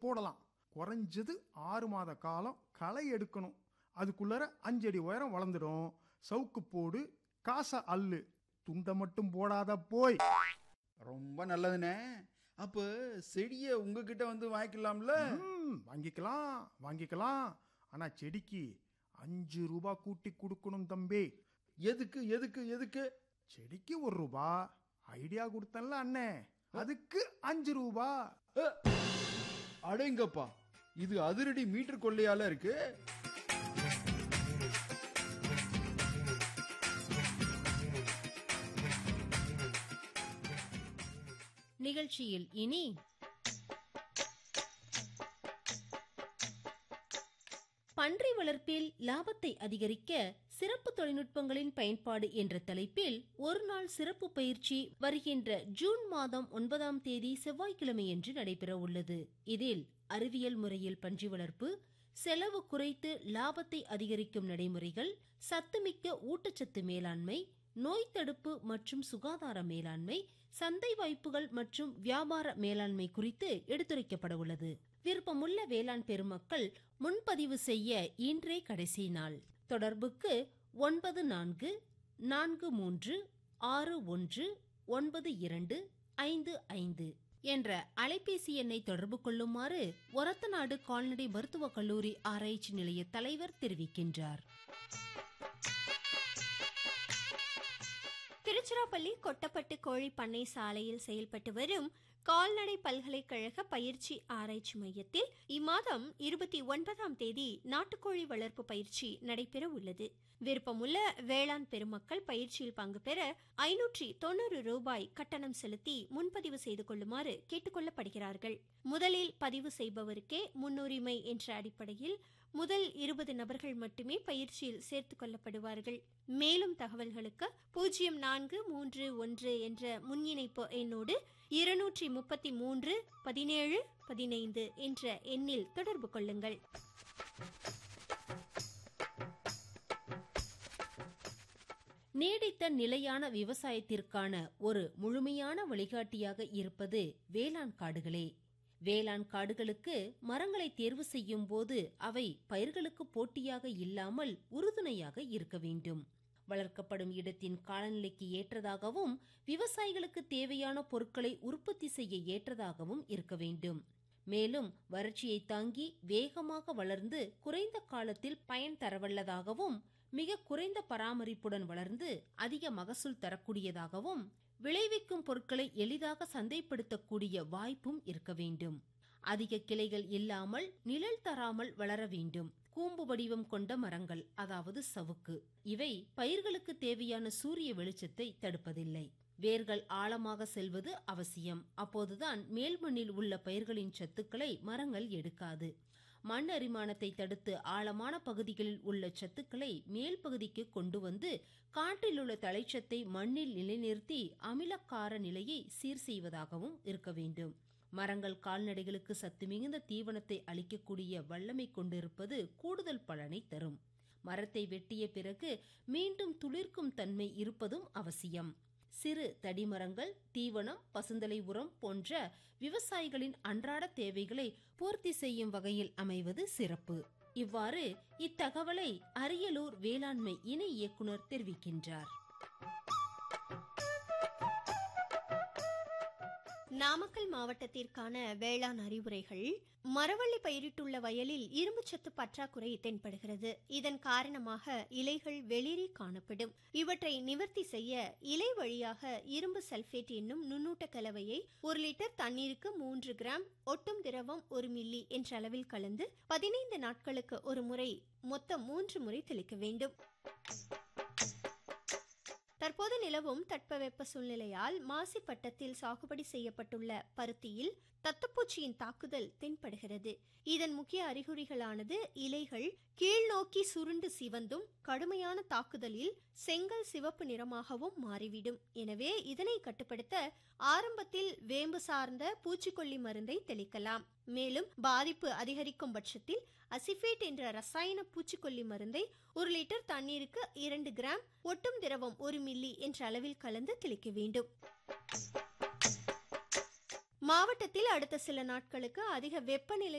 போடலாம் குறைஞ்சது ஆறு மாத காலம் களை எடுக்கணும் அதுக்குள்ளார அஞ்சடி உயரம் வளர்ந்துடும் சவுக்கு போடு காசை அல்லு துண்டை மட்டும் போடாத போய் ரொம்ப நல்லதுண்ணே அப்ப செடியை உங்ககிட்ட வந்து வாங்கிக்கலாம்ல ம், வாங்கிக்கலாம் வாங்கிக்கலாம் ஆனா செடிக்கு அஞ்சு ரூபா கூட்டி கொடுக்கணும் தம்பி எதுக்கு எதுக்கு எதுக்கு செடிக்கு ஒரு ரூபா ஐடியா கொடுத்தேன்ல அண்ணே அதுக்கு அஞ்சு ரூபா அ, அடேங்கப்பா இது அதிரடி மீட்டர் கொள்ளையால இருக்கு நிகழ்ச்சியில் இனி பன்றி வளர்ப்பில் லாபத்தை அதிகரிக்க சிறப்பு தொழில்நுட்பங்களின் பயன்பாடு என்ற தலைப்பில் ஒரு நாள் சிறப்பு பயிற்சி வருகின்ற ஜூன் மாதம் ஒன்பதாம் தேதி செவ்வாய்க்கிழமையன்று நடைபெற உள்ளது இதில் அறிவியல் முறையில் பன்றி வளர்ப்பு செலவு குறைத்து லாபத்தை அதிகரிக்கும் நடைமுறைகள் சத்துமிக்க ஊட்டச்சத்து மேலாண்மை நோய் தடுப்பு மற்றும் சுகாதார மேலாண்மை சந்தை வாய்ப்புகள் மற்றும் வியாபார மேலாண்மை குறித்து எடுத்துரைக்கப்பட உள்ளது விருப்பமுள்ள வேளாண் பெருமக்கள் முன்பதிவு செய்ய இன்றே கடைசி நாள் தொடர்புக்கு ஒன்பது நான்கு நான்கு மூன்று ஆறு ஒன்று ஒன்பது இரண்டு ஐந்து ஐந்து என்ற அலைபேசி எண்ணை தொடர்பு கொள்ளுமாறு ஒரத்தநாடு கால்நடை மருத்துவக் கல்லூரி ஆராய்ச்சி நிலைய தலைவர் தெரிவிக்கின்றார் திருச்சிராப்பள்ளி கொட்டப்பட்டு கோழி பண்ணை சாலையில் செயல்பட்டு வரும் கால்நடை பல்கலைக்கழக பயிற்சி ஆராய்ச்சி மையத்தில் இம்மாதம் இருபத்தி ஒன்பதாம் தேதி நாட்டுக்கோழி வளர்ப்பு பயிற்சி நடைபெற உள்ளது விருப்பமுள்ள வேளாண் பெருமக்கள் பயிற்சியில் பங்கு பெற ஐநூற்றி தொண்ணூறு ரூபாய் கட்டணம் செலுத்தி முன்பதிவு செய்து கொள்ளுமாறு கேட்டுக்கொள்ளப்படுகிறார்கள் முதலில் பதிவு செய்பவருக்கே முன்னுரிமை என்ற அடிப்படையில் முதல் இருபது நபர்கள் மட்டுமே பயிற்சியில் சேர்த்துக் கொள்ளப்படுவார்கள் மேலும் தகவல்களுக்கு பூஜ்ஜியம் நான்கு மூன்று ஒன்று என்ற முன்னிணைப்பு எண்ணோடு இருநூற்றி முப்பத்தி மூன்று பதினேழு பதினைந்து என்ற எண்ணில் தொடர்பு கொள்ளுங்கள் நீடித்த நிலையான விவசாயத்திற்கான ஒரு முழுமையான வழிகாட்டியாக இருப்பது வேளாண் காடுகளே வேளாண் காடுகளுக்கு மரங்களை தேர்வு செய்யும் போது அவை பயிர்களுக்கு போட்டியாக இல்லாமல் உறுதுணையாக இருக்க வேண்டும் வளர்க்கப்படும் இடத்தின் காலநிலைக்கு ஏற்றதாகவும் விவசாயிகளுக்கு தேவையான பொருட்களை உற்பத்தி செய்ய ஏற்றதாகவும் இருக்க வேண்டும் மேலும் வறட்சியை தாங்கி வேகமாக வளர்ந்து குறைந்த காலத்தில் பயன் தரவல்லதாகவும் மிக குறைந்த பராமரிப்புடன் வளர்ந்து அதிக மகசூல் தரக்கூடியதாகவும் விளைவிக்கும் பொருட்களை எளிதாக சந்தைப்படுத்தக்கூடிய வாய்ப்பும் இருக்க வேண்டும் அதிக கிளைகள் இல்லாமல் நிழல் தராமல் வளர வேண்டும் கூம்பு வடிவம் கொண்ட மரங்கள் அதாவது சவுக்கு இவை பயிர்களுக்கு தேவையான சூரிய வெளிச்சத்தை தடுப்பதில்லை வேர்கள் ஆழமாக செல்வது அவசியம் அப்போதுதான் மேல்மண்ணில் உள்ள பயிர்களின் சத்துக்களை மரங்கள் எடுக்காது மண் அரிமானத்தை தடுத்து ஆழமான பகுதிகளில் உள்ள சத்துக்களை மேல் பகுதிக்கு கொண்டு வந்து காற்றில் உள்ள தலைச்சத்தை மண்ணில் நிலைநிறுத்தி அமிலக்கார நிலையை சீர் செய்வதாகவும் இருக்க வேண்டும் மரங்கள் கால்நடைகளுக்கு சத்து மிகுந்த தீவனத்தை அளிக்கக்கூடிய வல்லமை கொண்டிருப்பது கூடுதல் பலனை தரும் மரத்தை வெட்டிய பிறகு மீண்டும் துளிர்க்கும் தன்மை இருப்பதும் அவசியம் சிறு தடிமரங்கள் தீவனம் பசுந்தலை உரம் போன்ற விவசாயிகளின் அன்றாட தேவைகளை பூர்த்தி செய்யும் வகையில் அமைவது சிறப்பு இவ்வாறு இத்தகவலை அரியலூர் வேளாண்மை இணை இயக்குனர் தெரிவிக்கின்றார் நாமக்கல் மாவட்டத்திற்கான வேளாண் அறிவுரைகள் மரவள்ளி பயிரிட்டுள்ள வயலில் இரும்புச்சத்து பற்றாக்குறை தென்படுகிறது இதன் காரணமாக இலைகள் வெளிரி காணப்படும் இவற்றை நிவர்த்தி செய்ய இலை வழியாக இரும்பு சல்பேட் என்னும் நுண்ணூட்ட கலவையை ஒரு லிட்டர் தண்ணீருக்கு மூன்று கிராம் ஒட்டும் திரவம் ஒரு மில்லி என்ற அளவில் கலந்து பதினைந்து நாட்களுக்கு ஒரு முறை மொத்தம் மூன்று முறை தெளிக்க வேண்டும் தற்போது நிலவும் தட்பவெப்ப சூழ்நிலையால் மாசி பட்டத்தில் சாகுபடி செய்யப்பட்டுள்ள பருத்தியில் தத்தப்பூச்சியின் தாக்குதல் தென்படுகிறது இதன் முக்கிய அறிகுறிகளானது இலைகள் கீழ்நோக்கி சுருண்டு சிவந்தும் கடுமையான தாக்குதலில் செங்கல் சிவப்பு நிறமாகவும் மாறிவிடும் எனவே இதனை கட்டுப்படுத்த ஆரம்பத்தில் வேம்பு சார்ந்த பூச்சிக்கொல்லி மருந்தை தெளிக்கலாம் மேலும் பாதிப்பு அதிகரிக்கும் பட்சத்தில் அசிஃபேட் என்ற ரசாயன பூச்சிக்கொல்லி மருந்தை ஒரு லிட்டர் தண்ணீருக்கு இரண்டு கிராம் ஒட்டும் திரவம் ஒரு மில்லி என்ற அளவில் கலந்து தெளிக்க வேண்டும் மாவட்டத்தில் அடுத்த சில நாட்களுக்கு அதிக வெப்பநிலை